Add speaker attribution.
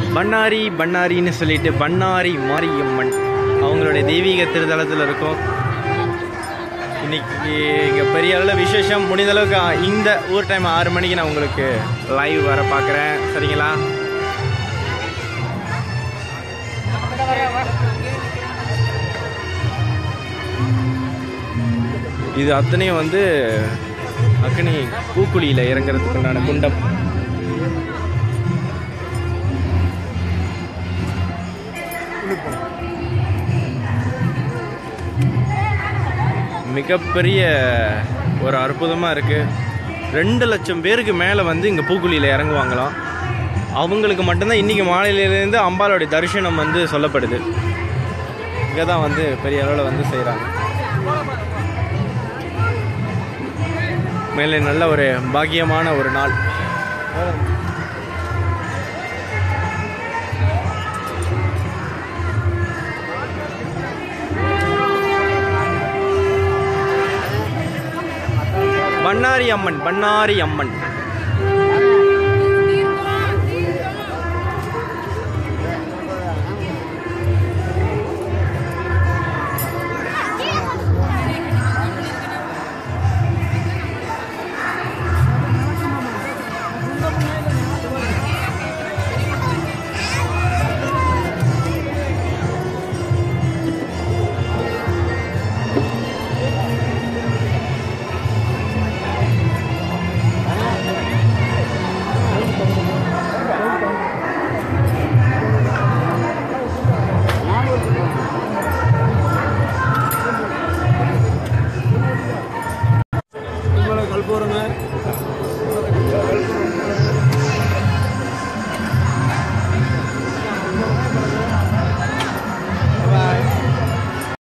Speaker 1: பண்ணாரி பண்ணாரின்னு சொல்லிட்டு பண்ணாரி மாரியம்மன் அவங்களுடைய தெய்வீக திருத்தலத்தில் இருக்கும் இன்னைக்கு இங்கே பெரிய அளவில் விசேஷம் முடிந்த அளவுக்கு இந்த ஊர் டைம் ஆறு மணிக்கு நான் உங்களுக்கு லைவ் வர பார்க்குறேன் சரிங்களா இது அத்தனையும் வந்து அக்னி பூக்குழியில் இறங்குறதுக்கு உண்டான குண்டம் மிகப்பெரிய ஒரு அற்புதமாக இருக்குது ரெண்டு லட்சம் பேருக்கு மேலே வந்து இங்கே பூக்குழியில் இறங்குவாங்களாம் அவங்களுக்கு மட்டும்தான் இன்றைக்கி மாலையிலேருந்து அம்பாளுடைய தரிசனம் வந்து சொல்லப்படுது இங்கே தான் வந்து பெரிய அளவில் வந்து செய்கிறாங்க மேலே நல்ல ஒரு பாக்கியமான ஒரு நாள் பண்ணாரி அம்மன் பண்ணாரி அம்மன்